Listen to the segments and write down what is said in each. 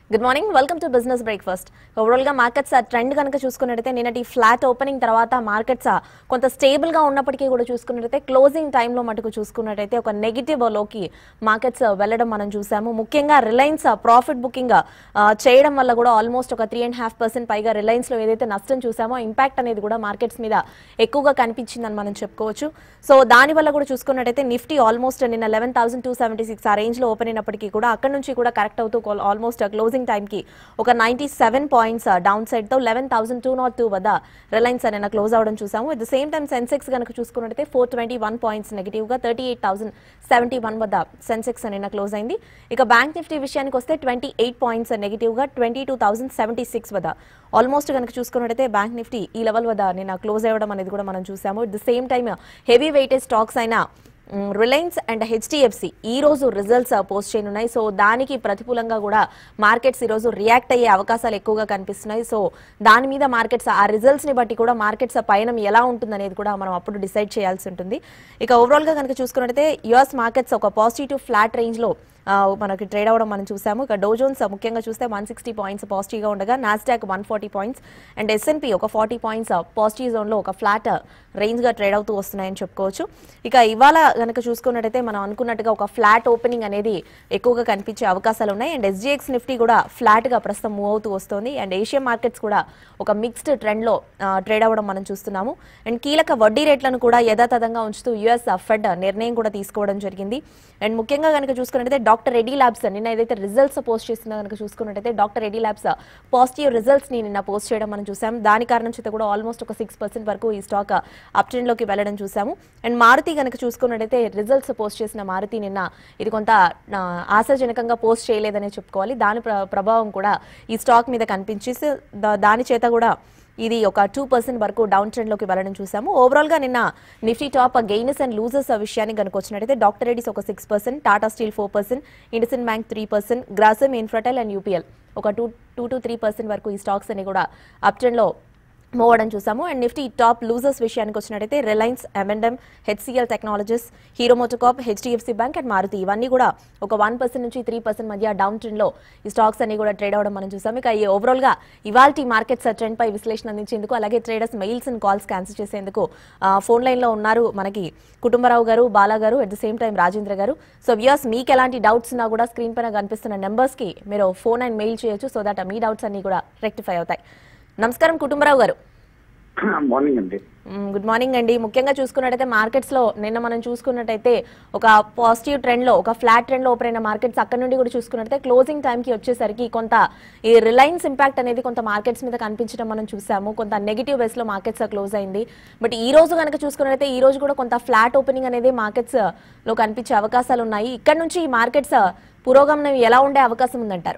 Good morning welcome to business breakfast overall గా markets trend కనుక చూసుకున్నట్టయితే నిన్నటి ఫ్లాట్ ఓపెనింగ్ తర్వాత మార్కెట్స్ కొంత స్టేబుల్ గా ఉన్నప్పటికీ కూడా చూసుకున్నట్టయితే క్లోజింగ్ టైంలో మటుకు చూసుకున్నట్టయితే ఒక నెగిటివ్ లోకి మార్కెట్స్ వెళ్ళడం మనం చూసాము ముఖ్యంగా రిలయన్స్ ప్రాఫిట్ బుకింగ్ చేయడం వల్ల కూడా ఆల్మోస్ట్ ఒక త్రీ అండ్ హాఫ్ పర్సెంట్ పైగా రిలయన్స్ లో ఏదైతే నష్టం చూసామో ఇంపాక్ట్ అనేది కూడా మార్కెట్స్ మీద ఎక్కువగా కనిపించిందని మనం చెప్పుకోవచ్చు సో దాని వల్ల కూడా చూసుకున్నట్టయితే నిఫ్టీ ఆల్మోస్ట్ నిన్న eleven thousand two seventy six ఆ రేంజ్ లో ఓపెన్ అయినప్పటికీ కూడా అక్కడ నుంచి కూడా కరెక్ట్ అవుతూ ఆల్మోస్ట్ క్లోజింగ్ టైంకి ఒక ninety seven points down side తో eleven thousand two naught two వద్ద రిలయన్స్ నిన్న క్లోజ్ అవడం చూసాము at the same time Sensex కనుక చూసుకున్నట్టయితే four twenty one points negative గా thirty eight thousand seventy one వద్ద సెన్సెక్స్ నిన్న క్లోజ్ అయింది ఇక బ్యాంక్ నిఫ్టీ విషయానికి వస్తే ట్వంటీ ఎయిట్ పాయింట్స్ నెగిటివ్ గా twenty two thousand seventy six వద్ద ఆల్మోస్ట్ కనుక చూసుకున్నట్టయితే బ్యాంక్ నిఫ్టీ ఈ లెవెల్ వద్ద నిన్న క్లోజ్ అవ్వడం అనేది కూడా మనం చూసాము at the same time heavy weightage stocks అయినా రిలయన్స్ అండ్ హెచ్డిఎఫ్సి ఈ రోజు రిజల్ట్స్ పోస్ట్ చేయనున్నాయి సో దానికి ప్రతికూలంగా కూడా మార్కెట్స్ ఈ రోజు రియాక్ట్ అయ్యే అవకాశాలు ఎక్కువగా కనిపిస్తున్నాయి సో దాని మీద మార్కెట్స్ ఆ రిజల్ట్స్ ని బట్టి కూడా మార్కెట్స్ పయనం ఎలా ఉంటుందనేది కూడా మనం అప్పుడు డిసైడ్ చేయాల్సి ఉంటుంది ఇక ఓవరాల్ గా కనుక చూసుకున్నట్టయితే యుఎస్ మార్కెట్స్ ఒక పాజిటివ్ ఫ్లాట్ రేంజ్ లో ఆ, మనకి ట్రేడ్ అవ్వడం మనం చూసాము ఇక డోజోన్స్ ముఖ్యంగా చూస్తే వన్ సిక్స్టీ పాయింట్స్ పాజిటివ్గా ఉండగా Nasdaq one forty points and S and P ఒక ఫార్టీ పాయింట్స్ పాజిటివ్ జోన్లో ఒక ఫ్లాట్ రేంజ్గా ట్రేడ్ అవుతూ వస్తున్నాయని చెప్పుకోవచ్చు ఇక ఇవాళ కనుక చూసుకున్నట్టయితే మనం అనుకున్నట్టుగా ఒక ఫ్లాట్ ఓపెనింగ్ అనేది ఎక్కువగా కనిపించే అవకాశాలు ఉన్నాయి అండ్ ఎస్జీఎక్స్ నిఫ్టీ కూడా ఫ్లాట్గా ప్రస్తుతం మూవ్ అవుతూ వస్తుంది అండ్ ఏషియన్ మార్కెట్స్ కూడా ఒక మిక్స్డ్ ట్రెండ్లో ట్రేడ్ అవ్వడం మనం చూస్తున్నాము అండ్ కీలక వడ్డీ రేట్లను కూడా యథాతథంగా ఉంచుతూ యుఎస్ ఫెడ్ నిర్ణయం కూడా తీసుకోవడం జరిగింది అండ్ ముఖ్యంగా కనుక చూసుకున్నట్టయితే డాక్టర్ రెడ్డి ల్యాబ్స్ నిన్న ఏదైతే రిజల్ట్స్ పోస్ట్ చేసిందో కనుక చూసుకున్నట్టయితే doctor Reddy labs positive results ని నిన్న పోస్ట్ చేయడం మనం చూసాం దాని కారణం చేత కూడా ఆల్మోస్ట్ ఒక సిక్స్ పర్సెంట్ వరకు ఈ స్టాక్ అప్ ట్రెండ్ లోకి వెళ్ళడం చూసాము అండ్ మారుతి కనుక చూసుకున్నట్టయితే రిజల్ట్స్ పోస్ట్ చేసిన మారుతి నిన్న ఇది కొంత ఆ, ఆశాజనకంగా పోస్ట్ చేయలేదనే చెప్పుకోవాలి దాని ప్ర- ప్రభావం కూడా ఈ స్టాక్ మీద కనిపించేసి దా- దాని చేత కూడా ఇది ఒక టూ పర్సెంట్ వరకు డౌన్ ట్రెండ్ లోకి వెళ్ళడం చూసాము ఓవరాల్ గా నిన్న Nifty top gainers and losers విషయానికి కనుక వచ్చినట్టయితే డాక్టర్ రెడ్డిస్ ఒక six percent Tata steel four percent IndusInd bank three percent Grasim Infratel and UPL ఒక two two to three percent వరకు ఈ స్టాక్స్ అన్ని కూడా అప్ ట్రెండ్ లో మూవ్ అవడం చూసాము అండ్ నిఫ్టీ టాప్ లూజర్స్ విషయానికి వచ్చినట్టయితే Reliance M and M HCL technologies Hero MotoCorp HDFC bank and Maruti ఇవన్నీ కూడా ఒక వన్ పర్సెంట్ నుంచి త్రీ పర్సెంట్ మధ్య డౌన్ ట్రెండ్ లో ఈ స్టాక్స్ అన్ని కూడా ట్రేడ్ అవడం మనం చూసాము ఇక ఈ ఓవరాల్ గా ఇవాల్టి మార్కెట్స్ ట్రెండ్ పై విశ్లేషణ అందించేందుకు అలాగే traders mails and calls cancel చేసేందుకు ఆ, ఫోన్ లైన్ లో ఉన్నారు మనకి కుటుంబరావు గారు బాలా గారు at the same time Rajendra గారు సో వ్యూస్ మీకు ఎలాంటి డౌట్స్ ఉన్నా కూడా స్క్రీన్ పైన కనిపిస్తున్న నెంబర్స్ కి మీరు ఫోన్ అండ్ మెయిల్ చేయొచ్చు సో దట్ మీ డౌట్స్ అన్ని కూడా రెక్టిఫై అవుతాయి నమస్కారం కుటుంబరావు గారు మార్నింగ్ అండి మ్మ్, గుడ్ మార్నింగ్ అండి ముఖ్యంగా చూసుకున్నట్టయితే మార్కెట్స్ లో నిన్న మనం చూసుకున్నట్టయితే ఒక పాజిటివ్ ట్రెండ్ లో ఒక ఫ్లాట్ ట్రెండ్ లో ఓపెన్ అయిన మార్కెట్స్ అక్కడ నుండి కూడా చూసుకున్నట్టయితే క్లోజింగ్ టైం కి వచ్చేసరికి కొంత ఈ రిలయన్స్ ఇంపాక్ట్ అనేది కొంత మార్కెట్స్ మీద కనిపించడం మనం చూసాము కొంత నెగిటివ్ వేస్ లో మార్కెట్స్ క్లోజ్ అయింది బట్ ఈ రోజు కనుక చూసుకున్నట్టయితే ఈ రోజు కూడా కొంత ఫ్లాట్ ఓపెనింగ్ అనేది మార్కెట్స్ లో కనిపించే అవకాశాలు ఉన్నాయి ఇక్కడ నుంచి ఈ మార్కెట్స్ పురోగమనం ఎలా ఉండే అవకాశం ఉందంటారు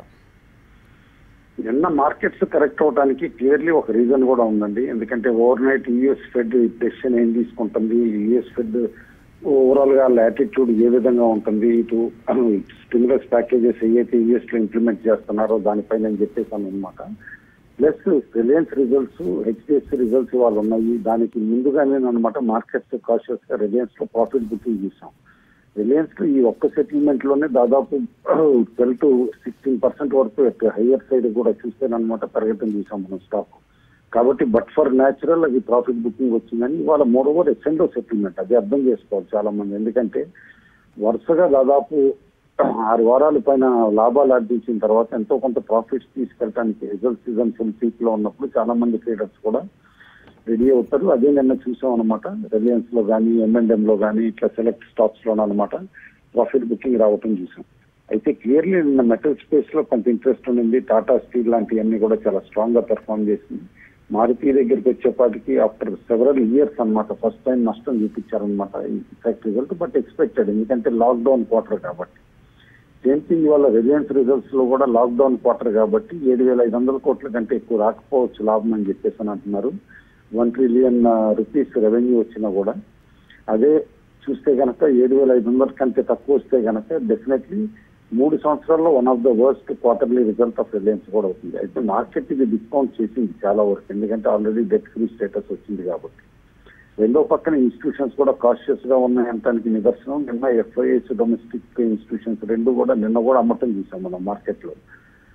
నిన్న మార్కెట్స్ కరెక్ట్ అవడానికి క్లియర్లీ ఒక రీజన్ కూడా ఉందండి ఎందుకంటే overnight US Fed decision ఏం తీసుకుంటుంది యుఎస్ ఫెడ్ ఓవరాల్ గా లాటిట్యూడ్ ఏ విధంగా ఉంటుంది ఇటు స్టిమ్యులస్ ప్యాకేజెస్ ఏవైతే యుఎస్ లో ఇంప్లిమెంట్ చేస్తున్నారో దానిపైన నేను చెప్పేసాను అనమాట plus Reliance results HDFC results ఇవాళ ఉన్నాయి దానికి ముందుగానే అనమాట మార్కెట్స్ కాషియస్ గా రిలయన్స్ లో ప్రాఫిట్ బుకింగ్ చేసాం రిలయన్స్ లో ఈ ఒక్క సెటిల్మెంట్ లోనే దాదాపు ట్వెల్వ్ టు సిక్స్టీన్ పర్సెంట్ వరకు హయ్యర్ సైడ్ కూడా చూస్తేనమాట పెరగటం చూసాం మనం స్టాక్ కాబట్టి బట్ ఫర్ న్యాచురల్ అది ప్రాఫిట్ బుకింగ్ వచ్చిందని ఇవాళ మోర్ ఓవర్ ఎక్సెండో సెటిల్మెంట్ అది అర్థం చేసుకోవాలి చాలా మంది ఎందుకంటే వరుసగా దాదాపు ఆరు వారాల పైన లాభాలు ఆర్జించిన తర్వాత ఎంతో కొంత ప్రాఫిట్స్ తీసుకెళ్ళడానికి రిజల్ట్ సీజన్ ఫుల్ పీక్ లో ఉన్నప్పుడు చాలా మంది ట్రేడర్స్ కూడా రెడీ అవుతారు అదే నిన్న చూసాం అనమాట రిలయన్స్ లో కానీ ఎంఎండ్ఎం లో కానీ ఇట్లా సెలెక్ట్ స్టాక్స్ లో అనమాట ప్రాఫిట్ బుకింగ్ రావటం చూసాం అయితే క్లియర్లీ నిన్న మెటల్ స్పేస్ లో కొంత ఇంట్రెస్ట్ ఉండింది టాటా స్టీల్ లాంటివన్నీ కూడా చాలా స్ట్రాంగ్ గా పెర్ఫామ్ చేసింది మారుతి దగ్గరికి వచ్చేపాటికి ఆఫ్టర్ సెవరల్ ఇయర్స్ అన్నమాట ఫస్ట్ టైం నష్టం చూపించారనమాట ఇఫెక్ట్ రిజల్ట్ బట్ ఎక్స్పెక్టెడ్ ఎందుకంటే లాక్డౌన్ క్వార్టర్ కాబట్టి సేమ్ థింగ్ వాళ్ళ రిలయన్స్ రిజల్ట్స్ లో కూడా లాక్డౌన్ క్వార్టర్ కాబట్టి ఏడు వేల ఐదు వందల కోట్ల కంటే ఎక్కువ రాకపోవచ్చు లాభం అని చెప్పేసి అని అంటున్నారు వన్ ట్రిలియన్ రూపీస్ రెవెన్యూ వచ్చినా కూడా అదే చూస్తే గనక ఏడు వేల ఐదు వందల కంటే తక్కువ వస్తే గనక డెఫినెట్లీ మూడు సంవత్సరాల్లో one of the worst quarterly result of Reliance కూడా అవుతుంది అయితే మార్కెట్ ఇది డిస్కౌంట్ చేసింది చాలా వరకు ఎందుకంటే ఆల్రెడీ డెట్ ఫ్రీ స్టేటస్ వచ్చింది కాబట్టి రెండో పక్కన ఇన్స్టిట్యూషన్స్ కూడా కాషియస్ గా ఉన్నాయంటానికి నిదర్శనం నిన్న ఎఫ్ఐఎస్ డొమెస్టిక్ ఇన్స్టిట్యూషన్స్ రెండు కూడా నిన్న కూడా అమ్మటం చూసాం మనం మార్కెట్ లో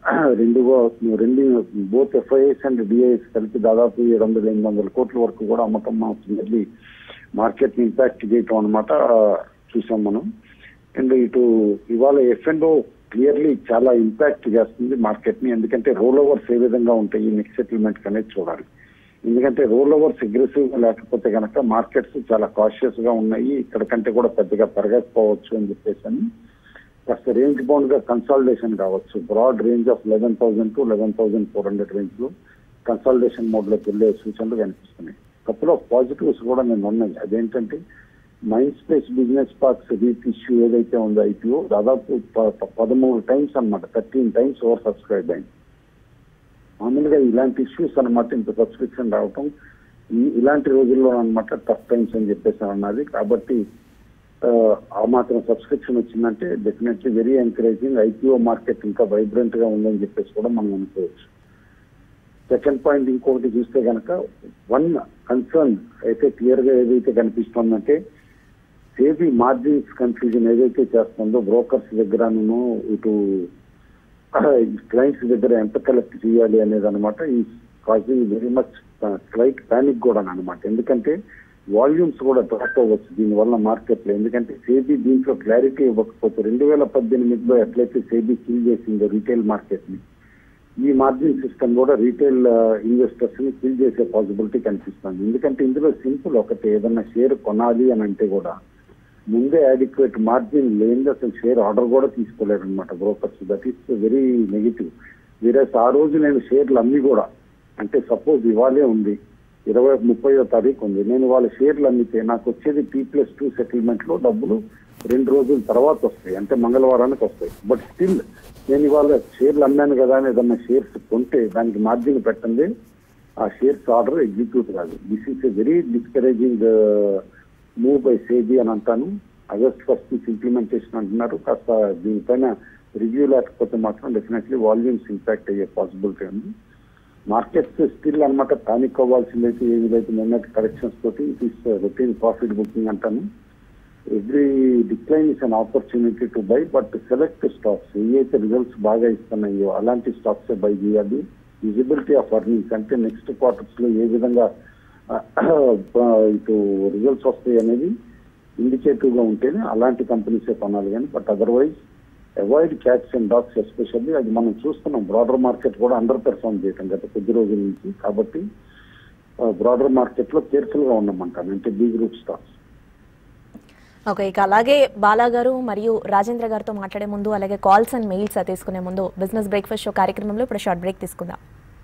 రెండు రెండు బోత్ ఎఫ్ఐఎస్ అండ్ డిఐఎస్ కలిపి దాదాపు ఏడు వందల ఎనిమిది వందల కోట్ల వరకు కూడా అమ్మకం వెళ్ళి మార్కెట్ ని ఇంపాక్ట్ చేయటం అనమాట చూసాం మనం అండ్ ఇటు ఇవాళ ఎఫ్ఎండో క్లియర్లీ చాలా ఇంపాక్ట్ చేస్తుంది మార్కెట్ ని ఎందుకంటే రోల్ ఓవర్స్ ఏ విధంగా ఉంటాయి నెక్స్ట్ సెటిల్మెంట్ అనేది చూడాలి ఎందుకంటే రోల్ ఓవర్స్ అగ్రెసివ్ గా లేకపోతే కనుక మార్కెట్స్ చాలా కాషియస్ గా ఉన్నాయి ఇక్కడ కంటే కూడా పెద్దగా పెరగకపోవచ్చు అని చెప్పేసి అని కాస్త రేంజ్ బౌండ్ గా కన్సాలిడేషన్ కావచ్చు broad range of eleven thousand to eleven thousand four hundred range లో కన్సాలిడేషన్ మోడ్ లోకి వెళ్ళే సూచనలు కనిపిస్తున్నాయి కపుల్ ఆఫ్ పాజిటివ్స్ కూడా నేను ఉన్నాయి అదేంటంటే Mindspace business parks REIT issue ఏదైతే ఉందో ఐపీఓ దాదాపు ప- ప- పదమూడు టైమ్స్ అన్నమాట థర్టీన్ టైమ్స్ ఓవర్ సబ్స్క్రైబ్ అయింది మామూలుగా ఇలాంటి ఇష్యూస్ అన్నమాట ఇంత సబ్స్క్రిప్షన్ రావటం ఈ ఇలాంటి రోజుల్లో అన్నమాట టఫ్ టైమ్స్ అని చెప్పేసి అన్నది కాబట్టి ఆ, ఆ మాత్రం సబ్స్క్రిప్షన్ వచ్చిందంటే definitely very encouraging IPO market ఇంకా వైబ్రెంట్ గా ఉందని చెప్పేసి కూడా మనం అనుకోవచ్చు సెకండ్ పాయింట్ ఇంకొకటి చూస్తే కనుక వన్ కన్సర్న్ అయితే క్లియర్ గా ఏదైతే కనిపిస్తుందంటే సేఫీ మార్జిన్స్ కన్ఫ్యూజన్ ఏదైతే చేస్తుందో బ్రోకర్స్ దగ్గరను ఇటు క్లయింట్స్ దగ్గర ఎంత కలెక్ట్ చేయాలి అనేది అనమాట ఈ causing very much slight panic కూడా అనమాట ఎందుకంటే వాల్యూమ్స్ కూడా డ్రాప్ అవ్వచ్చు దీనివల్ల మార్కెట్ లో ఎందుకంటే సేబీ దీంట్లో క్లారిటీ ఇవ్వకపోతే రెండు వేల పద్దెనిమిదిలో ఎట్లయితే సేబీ కిల్ చేసిందో రీటైల్ మార్కెట్ ని ఈ మార్జిన్ సిస్టమ్ కూడా రీటైల్ ఇన్వెస్టర్స్ ని కిల్ చేసే పాసిబిలిటీ కనిపిస్తుంది ఎందుకంటే ఇందులో సింపుల్ ఒకటి ఏదన్నా షేర్ కొనాలి అని అంటే కూడా ముందే అడిక్వేట్ మార్జిన్ లేని అసలు షేర్ ఆర్డర్ కూడా తీసుకోలేరు అనమాట brokers that is very negative వేరే ఆ రోజు నేను షేర్లు అమ్మి కూడా అంటే సపోజ్ ఇవాళే ఉంది ఇరవై ముప్పయో తారీఖు ఉంది నేను వాళ్ళ షేర్లు అమ్మితే నాకు వచ్చేది టీ ప్లస్ టూ సెటిల్మెంట్ లో డబ్బులు రెండు రోజుల తర్వాత వస్తాయి అంటే మంగళవారానికి వస్తాయి బట్ స్టిల్ నేను ఇవాళ షేర్లు అమ్మాను కదా అని ఏదన్నా షేర్స్ కొంటే దానికి మార్జిన్ పెట్టండి ఆ షేర్స్ ఆర్డర్ ఎగ్జిక్యూట్ కాదు this is a very discouraging move by SEBI అని అంటాను ఆగస్ట్ ఫస్ట్ నుంచి ఇంప్లిమెంటేషన్ అంటున్నారు కాస్త దీనిపైన రివ్యూ లేకపోతే మాత్రం డెఫినెట్లీ వాల్యూమ్స్ ఇంపాక్ట్ అయ్యే పాసిబిలిటీ ఉంది మార్కెట్స్ స్టిల్ అనమాట పానిక్ అవ్వాల్సిందైతే ఏమి లేదు నిన్నటి కరెక్షన్స్ తోటి it is routine profit booking అంటాను every decline is an opportunity to buy but select stocks ఏవైతే రిజల్ట్స్ బాగా ఇస్తున్నాయో అలాంటి స్టాక్స్ బై చేయాలి విజిబిలిటీ ఆఫ్ అర్నింగ్స్ అంటే నెక్స్ట్ క్వార్టర్స్ లో ఏ విధంగా ఆ, ఇటు రిజల్ట్స్ వస్తాయి అనేది ఇండికేటివ్ గా ఉంటేనే అలాంటి కంపెనీసే కొనాలి కానీ but otherwise avoid cats and dogs especially అది మనం చూస్తున్నాం బ్రాడర్ మార్కెట్ కూడా అండర్ పెర్ఫార్మ్ చేయటం గత కొద్ది రోజుల నుంచి కాబట్టి బ్రాడర్ మార్కెట్ లో కేర్ఫుల్ గా ఉండమంటాను అంటే బీ గ్రూప్ స్టాక్స్ ఓకే ఇక అలాగే బాలా గారు మరియు రాజేంద్ర గారితో మాట్లాడే ముందు అలాగే కాల్స్ అండ్ మెయిల్స్ తీసుకునే ముందు బిజినెస్ బ్రేక్ఫాస్ట్ షో కార్యక్రమంలో ఇప్పుడు షార్ట్ బ్రేక్ తీసుకుందాం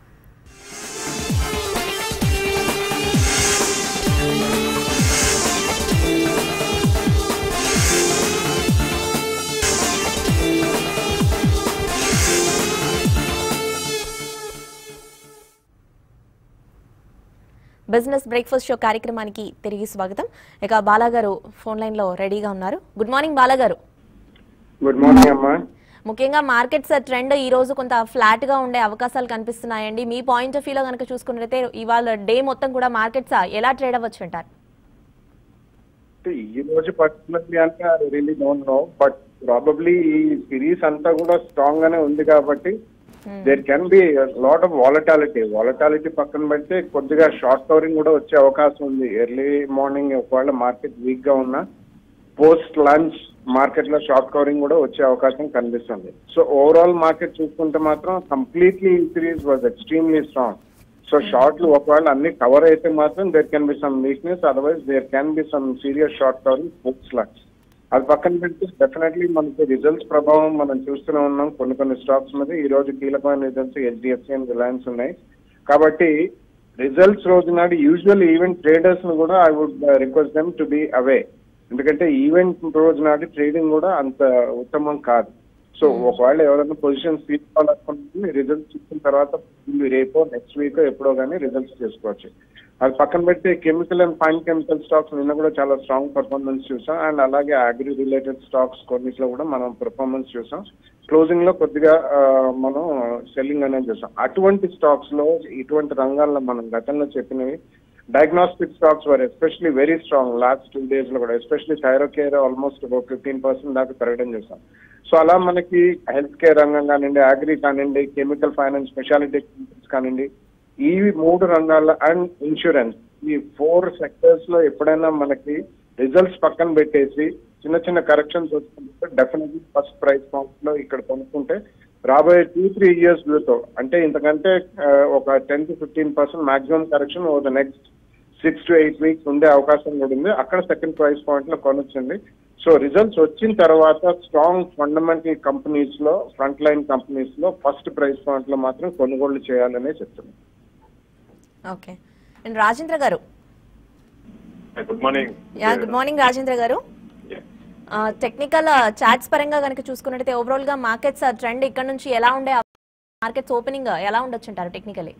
బిజినెస్ బ్రేక్ఫాస్ట్ షో కార్యక్రమానికి తిరిగి స్వాగతం ఇక బాలా గారు ఫోన్ లైన్ లో రెడీగా ఉన్నారు గుడ్ మార్నింగ్ బాలా గారు గుడ్ మార్నింగ్ అమ్మా ముఖ్యంగా మార్కెట్స్ ట్రెండ్ ఈ రోజు కొంత ఫ్లాట్ గా ఉండే అవకాశాలు కనిపిస్తున్నాయండి మీ పాయింట్ ఆఫ్ వ్యూలో కనుక చూసుకున్నట్లయితే ఇవాళ డే మొత్తం కూడా మార్కెట్స్ ఎలా ట్రేడ్ అవ్వచ్చు అంటారు అంటే ఈ రోజు పర్టికులర్లీ అంటే I really don't know but probably ఈ సిరీస్ అంతా కూడా స్ట్రాంగ్ గానే ఉంది కాబట్టి there can be lot of volatility volatility పక్కన పెడితే కొద్దిగా షార్ట్ కవరింగ్ కూడా వచ్చే అవకాశం ఉంది ఎర్లీ మార్నింగ్ ఒకవేళ మార్కెట్ వీక్ గా ఉన్నా పోస్ట్ లంచ్ మార్కెట్ లో షార్ట్ కవరింగ్ కూడా వచ్చే అవకాశం కనిపిస్తుంది సో ఓవరాల్ మార్కెట్ చూసుకుంటే మాత్రం completely series was extremely strong so షార్ట్లు ఒకవేళ అన్ని కవర్ అయితే మాత్రం there can be some weakness otherwise there can be some serious short covering post lunch అది పక్కన పెడితే డెఫినెట్లీ మనకి రిజల్ట్స్ ప్రభావం మనం చూస్తూనే ఉన్నాం కొన్ని కొన్ని స్టాక్స్ మీద ఈ రోజు కీలకమైన రిజల్ట్స్ హెచ్డిఎఫ్సి అండ్ రిలయన్స్ ఉన్నాయి కాబట్టి రిజల్ట్స్ రోజు నాడు యూజువల్ ఈవెంట్ ట్రేడర్స్ ను కూడా I would request them to be away ఎందుకంటే ఈవెంట్ రోజు నాటి ట్రేడింగ్ కూడా అంత ఉత్తమం కాదు సో ఒకవేళ ఎవరైనా పొజిషన్స్ తీసుకోవాలనుకుంటే రిజల్ట్స్ చూసిన తర్వాత మీరు రేపో నెక్స్ట్ వీక్ ఎప్పుడో కానీ రిజల్ట్స్ చేసుకోవచ్చు అది పక్కన పెడితే chemical and fine chemical stocks నిన్న కూడా చాలా స్ట్రాంగ్ పర్ఫార్మెన్స్ చూసాం అండ్ అలాగే అగ్రి రిలేటెడ్ స్టాక్స్ కొన్నిట్లో కూడా మనం పర్ఫార్మెన్స్ చూసాం క్లోజింగ్ లో కొద్దిగా ఆ, మనం సెల్లింగ్ అనేది చూసాం అటువంటి స్టాక్స్ లో ఇటువంటి రంగాల్లో మనం గతంలో చెప్పినవి diagnostic stocks were especially very strong last two days లో కూడా ఎస్పెషలీ థైరోకేర్ ఆల్మోస్ట్ ఒక ఫిఫ్టీన్ పర్సెంట్ దాకా పెరగడం చూసాం సో అలా మనకి హెల్త్ కేర్ రంగం కానివ్వండి అగ్రి కానివ్వండి కెమికల్ ఫైనాన్స్ స్పెషాలిటీ కానివ్వండి ఈ మూడు రంగాల అండ్ ఇన్సూరెన్స్ ఈ ఫోర్ సెక్టర్స్ లో ఎప్పుడైనా మనకి రిజల్ట్స్ పక్కన పెట్టేసి చిన్న చిన్న కరెక్షన్స్ వస్తుంటే డెఫినెట్లీ ఫస్ట్ ప్రైస్ పాయింట్ లో ఇక్కడ కొనుక్కుంటే రాబోయే టూ త్రీ ఇయర్స్ తో అంటే ఇంతకంటే ఆ, ఒక ten to fifteen percent maximum correction over the next six to eight weeks ఉండే అవకాశం కూడా ఉంది అక్కడ సెకండ్ ప్రైస్ పాయింట్ లో కొనొచ్చింది సో రిజల్ట్స్ వచ్చిన తర్వాత స్ట్రాంగ్ ఫండమెంటల్ కంపెనీస్ లో ఫ్రంట్ లైన్ కంపెనీస్ లో ఫస్ట్ ప్రైస్ పాయింట్ లో మాత్రం కొనుగోలు చేయాలనే చెప్తున్నాను ఓకే అండ్ రాజేంద్ర గారు good morning yeah good morning Rajendra గారు టెక్నికల్ చార్ట్స్ పరంగా కనుక చూసుకున్నట్టయితే ఓవరాల్ గా మార్కెట్స్ ట్రెండ్ ఇక్కడ నుంచి ఎలా ఉండే మార్కెట్స్ ఓపెనింగ్ ఎలా ఉండొచ్చు అంటారు టెక్నికలీ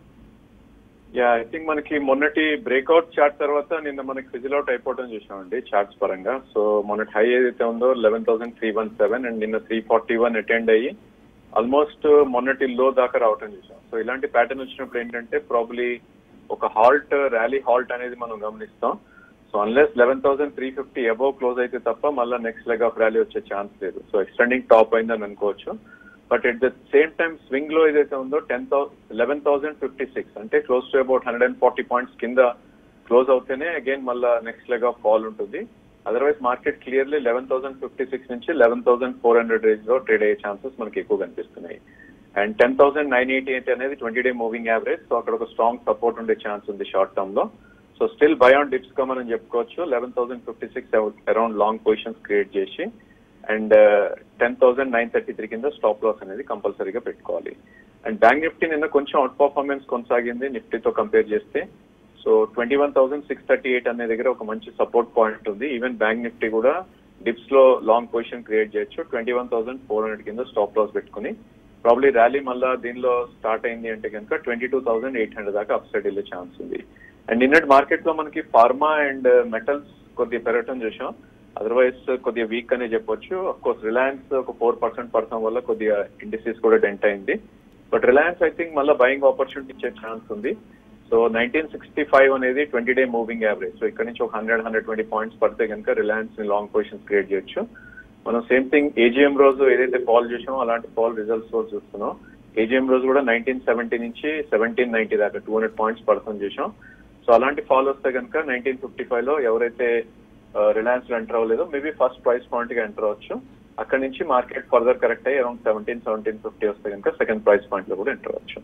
యా ఐ థింక్ మనకి మొన్నటి బ్రేక్అవుట్ చార్ట్ తర్వాత నిన్న మనకి ఫిజిల్ అవుట్ అయిపోవడం చూసామండి చార్ట్స్ పరంగా సో మొన్నటి హై ఏదైతే ఉందో eleven thousand three one seven and నిన్న త్రీ ఫార్టీ వన్ అటెండ్ అయ్యి ఆల్మోస్ట్ మొన్నటి లో దాకా రావటం చూసాం సో ఇలాంటి ప్యాటర్న్ వచ్చినప్పుడు ఏంటంటే ప్రాబ్లీ ఒక హాల్ట్ ర్యాలీ హాల్ట్ అనేది మనం గమనిస్తాం so unless eleven thousand three fifty above close అయితే తప్ప మళ్ళీ నెక్స్ట్ లెగ్ ఆఫ్ ర్యాలీ వచ్చే ఛాన్స్ లేదు సో ఎక్స్టెండింగ్ టాప్ అయిందని అనుకోవచ్చు but at the same time swing లో ఏదైతే ఉందో ten eleven thousand fifty six అంటే close to about hundred and forty points కింద క్లోజ్ అవుతేనే అగైన్ మళ్ళీ నెక్స్ట్ లెగ్ ఆఫ్ ఫాల్ ఉంటుంది otherwise market clearly eleven thousand fifty six నుంచి eleven thousand four hundred range లో ట్రేడ్ అయ్యే chances మనకి ఎక్కువ కనిపిస్తున్నాయి and ten thousand nine eighty eight అనేది twenty day moving average so అక్కడ ఒక స్ట్రాంగ్ సపోర్ట్ ఉండే ఛాన్స్ ఉంది షార్ట్ టర్మ్ లో సో స్టిల్ బయాన్ డిప్స్ గా మనం చెప్పుకోవచ్చు eleven thousand fifty six around long positions create చేసి and ten thousand nine thirty three కింద స్టాప్ లాస్ అనేది కంపల్సరీగా పెట్టుకోవాలి అండ్ బ్యాంక్ నిఫ్టీ నిన్న కొంచెం అవుట్ పర్ఫార్మెన్స్ కొనసాగింది నిఫ్టీతో కంపేర్ చేస్తే so twenty one thousand six thirty eight అనే దగ్గర ఒక మంచి సపోర్ట్ పాయింట్ ఉంది ఈవెన్ బ్యాంక్ నిఫ్టీ కూడా డిప్స్ లో లాంగ్ పొజిషన్ క్రియేట్ చేయొచ్చు twenty one thousand four hundred కింద స్టాప్ లాస్ పెట్టుకుని ప్రాబ్లీ ర్యాలీ మళ్ళా దీనిలో స్టార్ట్ అయింది అంటే కనుక twenty two thousand eight hundred దాకా అప్ సైడ్ వెళ్ళే ఛాన్స్ ఉంది అండ్ నిన్నటి మార్కెట్ లో మనకి ఫార్మా అండ్ మెటల్స్ కొద్దిగా పెరగటం చూసాం అదర్వైజ్ కొద్దిగా వీక్ అనే చెప్పొచ్చు అఫ్ కోర్స్ రిలయన్స్ ఒక ఫోర్ పర్సెంట్ పడటం వల్ల కొద్దిగా ఇండస్ట్రీస్ కూడా డెంట్ అయింది బట్ రిలయన్స్ ఐ థింక్ మళ్ళీ బయింగ్ ఆపర్చునిటీ ఇచ్చే ఛాన్స్ ఉంది సో నైన్టీన్ సిక్స్టీ ఫైవ్ అనేది twenty day moving average so ఇక్కడ నుంచి ఒక హండ్రెడ్ హండ్రెడ్ ట్వంటీ పాయింట్స్ పడితే కనుక రిలయన్స్ ని లాంగ్ పొజిషన్స్ క్రియేట్ చేయొచ్చు మనం సేమ్ థింగ్ ఏజిఎం రోజు ఏదైతే ఫాల్ చేసామో అలాంటి ఫాల్ రిజల్ట్స్ రోజు చూస్తున్నాం ఏజిఎం రోజు కూడా నైన్టీన్ సెవెంటీ నుంచి సెవెంటీన్ నైన్టీ దాకా టూ హండ్రెడ్ పాయింట్స్ పడుతుంది చేసాం సో అలాంటి ఫాల్ వస్తే కనుక నైన్టీన్ ఫిఫ్టీ ఫైవ్ లో ఎవరైతే రిలయన్స్ లో ఎంటర్ అవ్వలేదో మేబీ ఫస్ట్ ప్రైస్ పాయింట్ గా ఎంటర్ అవ్వచ్చు అక్కడ నుంచి మార్కెట్ ఫర్దర్ కరెక్ట్ అయ్యి అరౌండ్ సెవెంటీన్ సెవెంటీన్ ఫిఫ్టీ వస్తే కనుక సెకండ్ ప్రైస్ పాయింట్ లో కూడా ఎంటర్ అవ్వచ్చు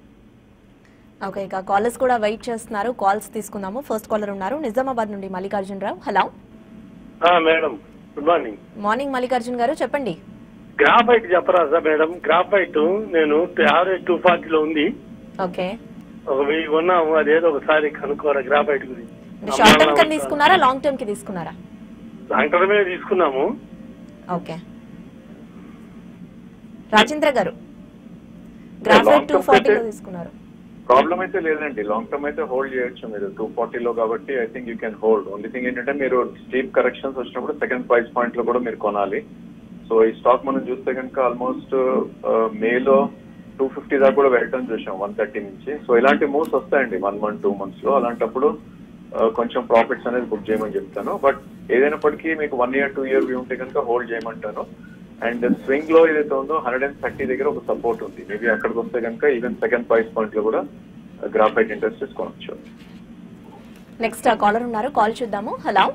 ఓకే ఇక కాలర్స్ కూడా వెయిట్ చేస్తున్నారు కాల్స్ తీసుకుందాము ఫస్ట్ కాలర్ ఉన్నారు నిజామాబాద్ నుండి మల్లికార్జున్ రావు హలో ఆ, madam good morning morning Mallikarjun గారు చెప్పండి గ్రాఫైట్ చెప్పరాజా మేడం గ్రాఫైట్ నేను యావరేజ్ టూ ఫార్టీలో ఉంది ఓకే ఒక వెయ్యి కొన్నాము అదేదో ఒకసారి కనుక్కోరా గ్రాఫైట్ గురించి షార్ట్ టర్మ్ కి తీసుకున్నారా లాంగ్ టర్మ్ కి తీసుకున్నారా లాంగ్ మీద తీసుకున్నాము ఓకే రాజేంద్ర గారు గ్రాఫైట్ long టూ term ఫార్టీలో అయితే- తీసుకున్నారు ప్రాబ్లం అయితే లేదండి లాంగ్ టర్మ్ అయితే హోల్డ్ చేయొచ్చు మీరు టూ ఫార్టీలో కాబట్టి I think you can hold only thing ఏంటంటే మీరు స్టీప్ కరెక్షన్స్ వచ్చినప్పుడు సెకండ్ ప్రైస్ పాయింట్ లో కూడా మీరు కొనాలి సో ఈ స్టాక్ మనం చూస్తే కనుక ఆల్మోస్ట్ మేలో టూ ఫిఫ్టీ దాకా కూడా వెళ్ళటం చూసాం వన్ థర్టీ నుంచి సో ఇలాంటి మూవ్స్ వస్తాయండి వన్ మంత్ టూ మంత్స్ లో అలాంటప్పుడు ఆ, కొంచెం ప్రాఫిట్స్ అనేది బుక్ చేయమని చెప్తాను బట్ ఏదైనప్పటికీ మీకు one year two year view ఉంటే కనుక హోల్డ్ చేయమంటాను అండ్ స్వింగ్ లో ఏదైతే ఉందో హండ్రెడ్ అండ్ థర్టీ దగ్గర ఒక సపోర్ట్ ఉంది మేబీ అక్కడికి వస్తే కనుక ఈవెన్ సెకండ్ ప్రైస్ పాయింట్ లో కూడా గ్రాఫైట్ ఇంట్రెస్ట్ తీసుకోవచ్చు నెక్స్ట్ కాలర్ ఉన్నారు కాల్ చూద్దాము హలో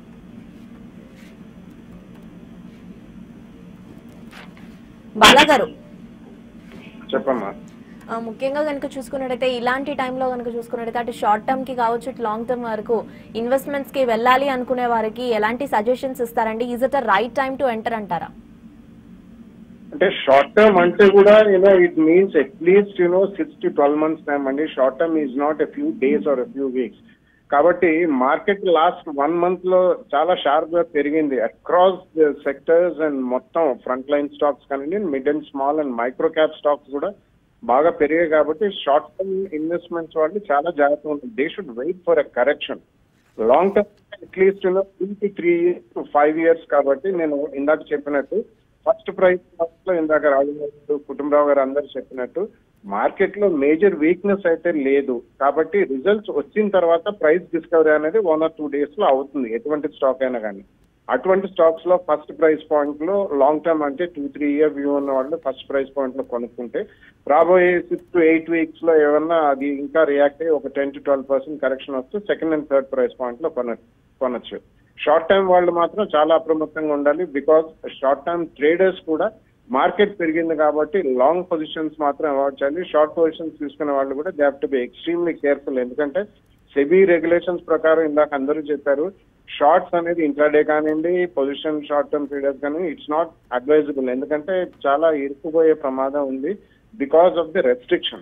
బాలా గారు చెప్పమ్మా ఆ, ముఖ్యంగా కనుక చూసుకున్నట్టయితే ఇలాంటి టైంలో కనుక చూసుకున్నట్టయితే అటు షార్ట్ టర్మ్ కి కావచ్చు ఇటు లాంగ్ టర్మ్ వరకు ఇన్వెస్ట్మెంట్స్ కి వెళ్ళాలి అనుకునే వారికి ఎలాంటి సజెషన్స్ ఇస్తారండి is it a right time to enter అంటారా అంటే షార్ట్ టర్మ్ అంటే కూడా you know it means at least you know six to twelve months time అండి short term is not a few days or a few weeks కాబట్టి market last one month లో చాలా sharp గా పెరిగింది అక్రాస్ సెక్టర్స్ అండ్ మొత్తం front line stocks కానివ్వండి mid and small and micro cap stocks కూడా బాగా పెరిగాయి కాబట్టి షార్ట్ టర్మ్ ఇన్వెస్ట్మెంట్స్ వాళ్ళు చాలా జాగ్రత్తగా ఉంటుంది they should wait for a correction long term at least two to three years to five years కాబట్టి నేను ఇందాక చెప్పినట్టు ఫస్ట్ ప్రైస్ లో ఇందాక రాజు గారు కుటుంబరావు గారు అందరు చెప్పినట్టు మార్కెట్ లో మేజర్ వీక్నెస్ అయితే లేదు కాబట్టి రిజల్ట్స్ వచ్చిన తర్వాత ప్రైస్ డిస్కవరీ అనేది వన్ ఆర్ టూ డేస్ లో అవుతుంది ఎటువంటి స్టాక్ అయినా కానీ అటువంటి స్టాక్స్ లో ఫస్ట్ ప్రైస్ పాయింట్ లో లాంగ్ టర్మ్ అంటే టూ త్రీ ఇయర్ వ్యూ ఉన్న వాళ్ళు ఫస్ట్ ప్రైస్ పాయింట్ లో కొనుక్కుంటే రాబోయే సిక్స్ టు ఎయిట్ వీక్స్ లో ఏమన్నా అది ఇంకా రియాక్ట్ అయ్యి ఒక ten to twelve percent correction వస్తే second and third price point లో కొన కొనొచ్చు షార్ట్ టర్మ్ వాళ్ళు మాత్రం చాలా అప్రమత్తంగా ఉండాలి బికాస్ షార్ట్ టర్మ్ ట్రేడర్స్ కూడా మార్కెట్ పెరిగింది కాబట్టి లాంగ్ పొజిషన్స్ మాత్రం అవాయిడ్ చేయాలి షార్ట్ పొజిషన్స్ తీసుకునే వాళ్ళు కూడా they have to be extremely careful ఎందుకంటే సెబీ రెగ్యులేషన్స్ ప్రకారం ఇందాక అందరూ చెప్పారు షార్ట్స్ అనేది ఇంట్రాడే కానివ్వండి పొజిషన్ షార్ట్ టర్మ్ ట్రేడర్స్ కానీ ఇట్స్ నాట్ అడ్వైజబుల్ ఎందుకంటే చాలా ఇరుక్కుపోయే ప్రమాదం ఉంది because of the restriction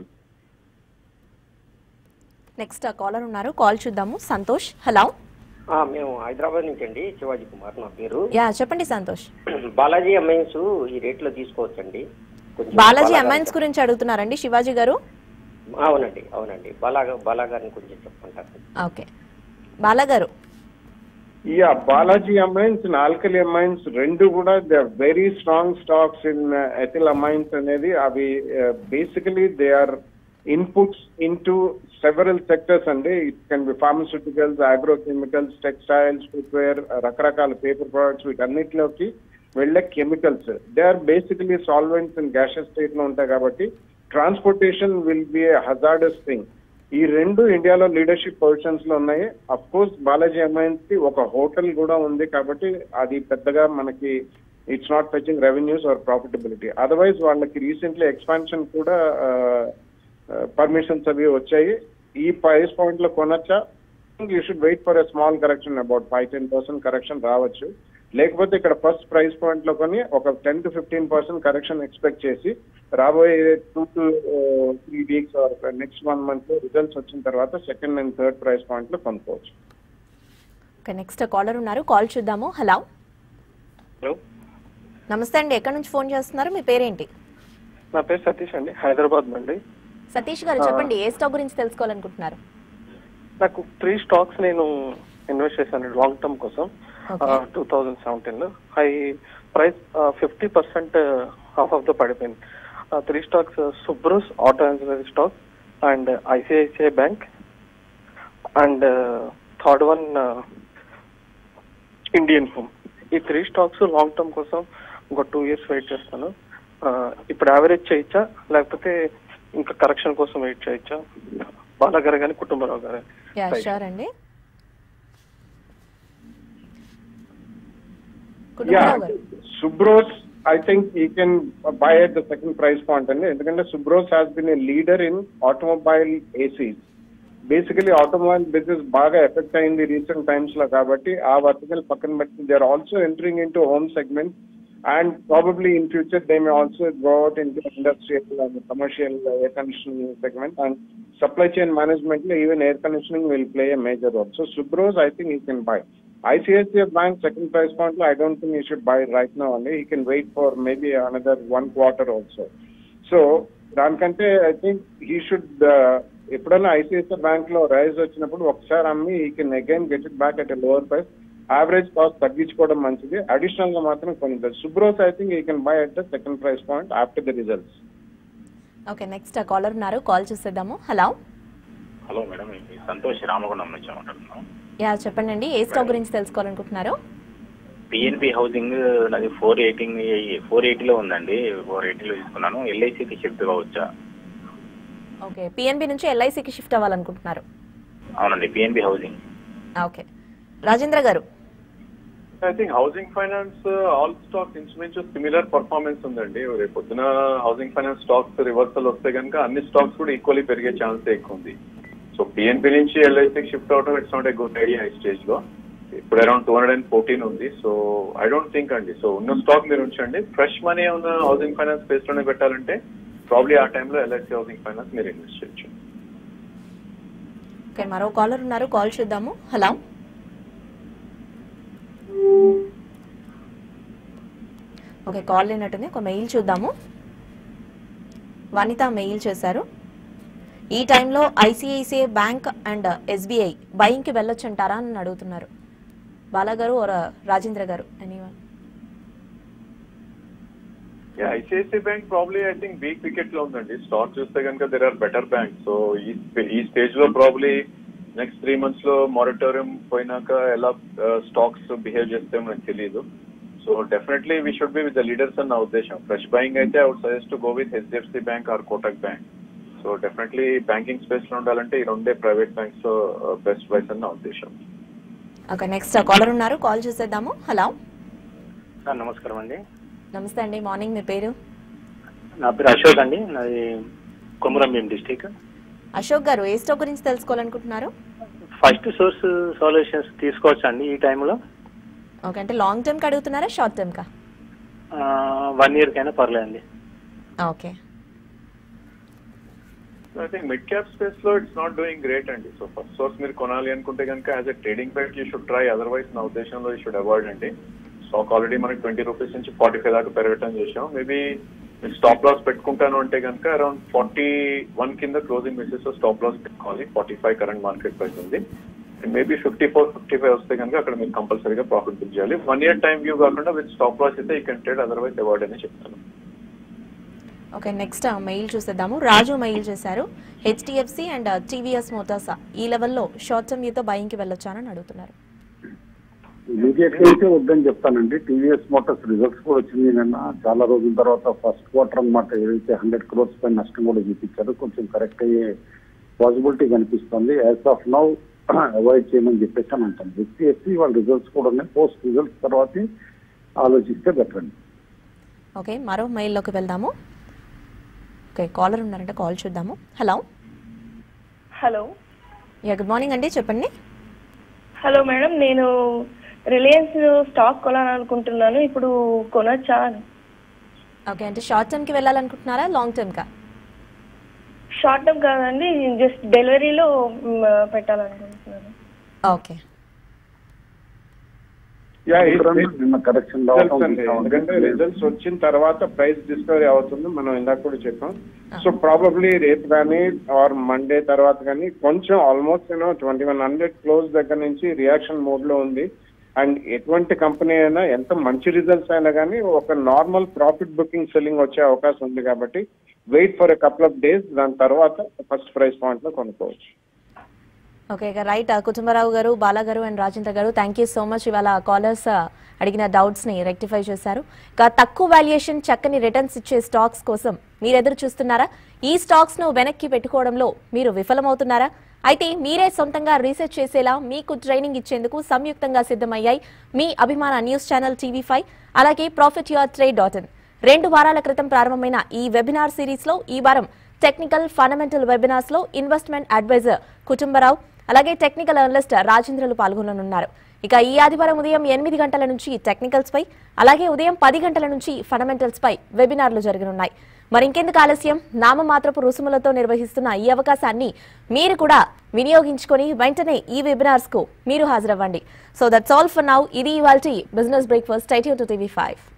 next caller ఉన్నారు కాల్ చూద్దాము సంతోష్ హలో ఆ, మేము హైదరాబాద్ నుంచి అండి శివాజీ కుమార్ నా పేరు యా చెప్పండి సంతోష్ బాలాజీ అమైన్స్ ఈ రేట్లో తీసుకోవచ్చండి కొంచెం బాలాజీ బాలా అమైన్స్ గురించి అడుగుతున్నారండి శివాజీ గారు అవునండి అవునండి బాలా బాలా గారిని కొంచెం చెప్పంటారు ఓకే బాలా గారు yeah Balaji amines alkyl amines రెండు కూడా they very strong stocks in ethyl amines అనేది అవి basically they are inputs into several sectors అండి it can be pharmaceuticals agrochemicals textiles footwear రకరకాల పేపర్ ప్రొడక్ట్స్ వీటన్నిటిలోకి వెళ్ళే chemicals they are basically solvents in gases state లో ఉంటాయి కాబట్టి transportation will be a hazardous thing ఈ రెండు ఇండియాలో లీడర్షిప్ పొజిషన్స్ లో ఉన్నాయి అఫ్ కోర్స్ బాలాజీ అమైన్స్ కి ఒక హోటల్ కూడా ఉంది కాబట్టి అది పెద్దగా మనకి it's not fetching revenues or profitability otherwise వాళ్ళకి రీసెంట్లీ ఎక్స్పాన్షన్ కూడా పర్మిషన్స్ అవి వచ్చాయి ఈ ప్రైస్ పాయింట్ లో కొనొచ్చా you should wait for a small correction about five ten percent correction రావచ్చు లేకపోతే ఇక్కడ ఫస్ట్ ప్రైస్ పాయింట్ లో కొని ఒక ten to fifteen percent correction expect చేసి రాబోయే two to three weeks or next one month లో రిజల్ట్స్ వచ్చిన తర్వాత second and third price point లో కొనుక్కోవచ్చు ఓకే నెక్స్ట్ కాలర్ ఉన్నారు కాల్ చూద్దాము హలో హలో నమస్తే అండి ఎక్కడి నుంచి ఫోన్ చేస్తున్నారు మీ పేరేంటి నా పేరు సతీష్ అండి హైదరాబాద్ నుండి సతీష్ గారు చెప్పండి ఏ స్టాక్ గురించి తెలుసుకోవాలనుకుంటున్నారు నాకు త్రీ స్టాక్స్ నేను ఇన్వెస్ట్ చేశాను లాంగ్ టర్మ్ కోసం Okay. టూ థౌజండ్ సెవెంటీన్ లో high price fifty percent half of the పడిపోయింది three stocks Subros auto engineering stock and ICICI bank and third one Indian home ఈ త్రీ స్టాక్స్ లాంగ్ టర్మ్ కోసం ఒక two years wait చేస్తాను Uh, ఇప్పుడు average చేయొచ్చా లేకపోతే ఇంకా కరెక్షన్ కోసం వెయిట్ చేయొచ్చా బాలగారు కానీ కుటుంబరావు గారు యా Right. షూర్ అండి యా కుటుంబరావు గారు Subros I think you can buy at the second price point అండి ఎందుకంటే Subros has been a leader in automobile ACs basically automobile business బాగా ఎఫెక్ట్ అయింది రీసెంట్ టైమ్స్ లో కాబట్టి ఆ వర్టికల్ పక్కన పెట్టి they are also entering into home segment and probably in future they may also go out in industrial and commercial air conditioning segment and supply chain management లో even air conditioning will play a major role so Subros I think you can buy ICICI Bank second price point, I don't think you should buy right now only. He can wait for maybe another one quarter also. So దానికంటే I think he should ఎప్పుడైనా ICICI bank లో rise వచ్చినప్పుడు ఒకసారి అమ్మి he can again get it back at a lower price average cost తగ్గించుకోవడం మంచిది additional గా మాత్రం కొన్ని Subros I think he can buy at the second price point after the results okay next caller ఉన్నారు కాల్ చూసేద్దాము హలో హలో మేడం ఇది సంతోష్ రామగుండం నుంచి మాట్లాడుతున్నాం యా చెప్పండి అండి ఏ స్టాక్ గురించి తెలుసుకోవాలనుకుంటున్నారు పిఎన్పి హౌసింగ్ నాది ఫోర్ ఎయిటీ ఫోర్ ఎయిటీలో ఉందండి ఫోర్ ఎయిటీలో తీసుకున్నాను ఎల్ఐసికి షిఫ్ట్ కావచ్చా ఓకే పిఎన్బి నుంచి ఎల్ఐసికి షిఫ్ట్ అవ్వాలనుకుంటున్నారు అవునండి పిఎన్బి హౌసింగ్ ఓకే రాజేంద్ర గారు I think housing finance all stocks ఇంచుమించు సిమిలర్ పర్ఫార్మెన్స్ ఉందండి రేపు పొద్దున హౌసింగ్ ఫైనాన్స్ స్టాక్స్ రివర్సల్ వస్తే కనుక అన్ని స్టాక్స్ కూడా ఈక్వల్లీ పెరిగే ఛాన్స్ ఎక్కువ ఉంది సో పిఎన్పి నుంచి ఎల్ఐసికి షిఫ్ట్ అవడం it's not a good idea ఈ స్టేజ్ లో ఇప్పుడు around two hundred and fourteen ఉంది సో ఐ డోంట్ థింక్ అండి సో ఉన్న స్టాక్ మీరు ఉంచండి ఫ్రెష్ మనీ ఉన్న హౌసింగ్ ఫైనాన్స్ స్పేస్ లోనే పెట్టాలంటే ప్రాబ్లీ ఆ టైంలో ఎల్ఐసి హౌసింగ్ ఫైనాన్స్ మీరు ఇన్వెస్ట్ చేయొచ్చు ఓకే మరో కాలర్ ఉన్నారు కాల్ చూద్దాము హలో ఓకే కాల్ లేనట్టుంది ఒక మెయిల్ చూద్దాము వనిత మెయిల్ చేశారు ఈ టైంలో ఐసిఐసిఐ బ్యాంక్ అండ్ ఎస్బీఐ బయింగ్కి వెళ్ళొచ్చు అంటారా అని అడుగుతున్నారు బాలా గారు or రాజేంద్ర గారు anyone ICICI bank probably I think weak wicket లో ఉందండి స్టాక్ చూస్తే కనుక there are better bank so ఈ స్పే- ఈ స్టేజ్ లో ప్రాబ్లీ నెక్స్ట్ త్రీ మంత్స్ లో మారిటోరియం పోయినాక ఎలా స్టాక్స్ బిహేవ్ చేస్తే మనకు తెలియదు so definitely we should be with the leaders అన్న ఉద్దేశం ఫ్రెష్ బయింగ్ అయితే I would suggest to go with HDFC bank or Kotak bank so definitely banking space లో ఉండాలంటే ఈ రెండే ప్రైవేట్ బ్యాంక్స్ బెస్ట్ వైస్ అన్న ఉద్దేశం ఓకే నెక్స్ట్ కాలర్ ఉన్నారు కాల్ చేసేద్దాము హలో సార్ నమస్కారం అండి నమస్తే అండి మార్నింగ్ మీ పేరు నా పేరు అశోక్ అండి నాది కొమరంభీం డిస్టిక్ అశోక్ గారు ఏ స్టాక్ గురించి తెలుసుకోవాలనుకుంటున్నారు ఫస్ట్ సోర్స్ సొల్యూషన్స్ తీసుకోవచ్చా అండి ఈ టైంలో ఓకే అంటే లాంగ్ టర్మ్ కి అడుగుతున్నారా షార్ట్ టర్మ్ కా వన్ ఇయర్ కైనా పర్లేదండి okay I think mid cap space లో ఇట్స్ నాట్ డూయింగ్ గ్రేట్ అండి సో ఫస్ట్ సోర్స్ మీరు కొనాలి అనుకుంటే కనుక as a trading bet you should try otherwise నా ఉద్దేశంలో యూ షుడ్ అవాయిడ్ అండి స్టాక్ ఆల్రెడీ మనకి ట్వంటీ రూపీస్ నుంచి ఫార్టీ ఫైవ్ దాకా పెరగటం చేసాం మేబీ మీరు స్టాప్ లాస్ పెట్టుకుంటాను అంటే కనుక అరౌండ్ ఫార్టీ వన్ కింద క్లోజింగ్ బేసిస్ స్టాప్ లాస్ పెట్టుకోవాలి forty five current market price ఉంది maybe fifty four fifty five వస్తే కనుక అక్కడ మీరు కంపల్సరీగా ప్రాఫిట్ బుక్ చేయాలి వన్ ఇయర్ టైం వ్యూ కాకుండా విత్ స్టాప్ లాస్ అయితే he can trade otherwise avoid అని చెప్తాను ఓకే నెక్స్ట్ మెయిల్ చూసేద్దాము రాజు మెయిల్ చేశారు హెచ్డిఎఫ్సి అండ్ టీవీఎస్ మోటార్స్ ఈ లెవెల్లో షార్ట్ టర్మ్ యూతో బయింగ్కి వెళ్ళొచ్చా అని అడుగుతున్నారు ఇమీడియట్ గా అయితే వద్దని చెప్తానండి టీవీఎస్ మోటార్స్ రిజల్ట్స్ కూడా వచ్చింది నిన్న చాలా రోజుల తర్వాత ఫస్ట్ క్వార్టర్ అన్నమాట ఏదైతే హండ్రెడ్ క్రోర్స్ పైన నష్టం కూడా చూపించారు కొంచెం కరెక్ట్ అయ్యే పాసిబిలిటీ కనిపిస్తుంది యాజ్ ఆఫ్ నౌ అవాయిడ్ చేయమని చెప్పేసి అని అంటాను హెచ్డిఎఫ్సి వాళ్ళ రిజల్ట్స్ కూడా ఉన్నాయి పోస్ట్ రిజల్ట్స్ తర్వాతే ఆలోచిస్తే బెటర్ అండి ఓకే మరో మెయిల్లోకి వెళ్దాము ఓకే కాలర్ ఉన్నారంటే కాల్ చూద్దాము hello hello yeah good morning అండి చెప్పండి హలో మేడం నేను రిలయన్స్ స్టాక్ కొనాలనుకుంటున్నాను ఇప్పుడు కొనొచ్చా అని ఓకే అంటే షార్ట్ టర్మ్కి వెళ్ళాలనుకుంటున్నారా లాంగ్ టర్మ్కా షార్ట్ టర్మ్ కాదండి జస్ట్ డెలివరీలో మ్, పెట్టాలనుకుంటున్నాను ఓకే యా నిన్న కరెక్షన్ రిజల్ట్స్ అండి ఎందుకంటే రిజల్ట్స్ వచ్చిన తర్వాత ప్రైస్ డిస్కవరీ అవుతుంది మనం ఇందాక కూడా చెప్పాం సో ప్రాబబ్లీ రేపు కానీ ఆర్ మండే తర్వాత కానీ కొంచెం almost you know twenty one hundred close దగ్గర నుంచి రియాక్షన్ మోడ్ లో ఉంది అండ్ ఎటువంటి కంపెనీ అయినా ఎంత మంచి రిజల్ట్స్ అయినా కానీ ఒక నార్మల్ ప్రాఫిట్ బుకింగ్ సెల్లింగ్ వచ్చే అవకాశం ఉంది కాబట్టి wait for a couple of days దాని తర్వాత ఫస్ట్ ప్రైస్ పాయింట్ లో కొనుక్కోవచ్చు ఓకే ఇక రైట్ కుటుంబరావు గారు బాలా గారు అండ్ రాజేంద్ర గారు థ్యాంక్ యూ సో మచ్ ఇవాళ కాలర్స్ అడిగిన డౌట్స్ ని రెక్టిఫై చేశారు ఇక తక్కువ వాల్యుయేషన్ చక్కని రిటర్న్స్ ఇచ్చే స్టాక్స్ కోసం మీరు ఎదురు చూస్తున్నారా ఈ స్టాక్స్ ను వెనక్కి పెట్టుకోవడంలో మీరు విఫలమవుతున్నారా అయితే మీరే సొంతంగా రీసెర్చ్ చేసేలా మీకు ట్రైనింగ్ ఇచ్చేందుకు సంయుక్తంగా సిద్ధమయ్యాయి మీ అభిమాన న్యూస్ ఛానల్ టీవీ ఫైవ్ అలాగే profit your trade dot in రెండు వారాల క్రితం ప్రారంభమైన ఈ వెబినార్ సిరీస్ లో ఈ వారం టెక్నికల్ ఫండమెంటల్ వెబినార్స్ లో ఇన్వెస్ట్మెంట్ అడ్వైజర్ కుటుంబరావు అలాగే టెక్నికల్ అనలిస్ట్ రాజేంద్రలు పాల్గొననున్నారు ఇక ఈ ఆదివారం ఉదయం ఎనిమిది గంటల నుంచి టెక్నికల్స్ పై అలాగే ఉదయం పది గంటల నుంచి ఫండమెంటల్స్ పై వెబినార్లు జరగనున్నాయి మరి ఇంకెందుకు ఆలస్యం నామమాత్రపు రుసుములతో నిర్వహిస్తున్న ఈ అవకాశాన్ని మీరు కూడా వినియోగించుకొని వెంటనే ఈ వెబినార్స్ కు మీరు హాజరవ్వండి so that's all for now ఇది ఇవాల్టి business breakfast title to TV five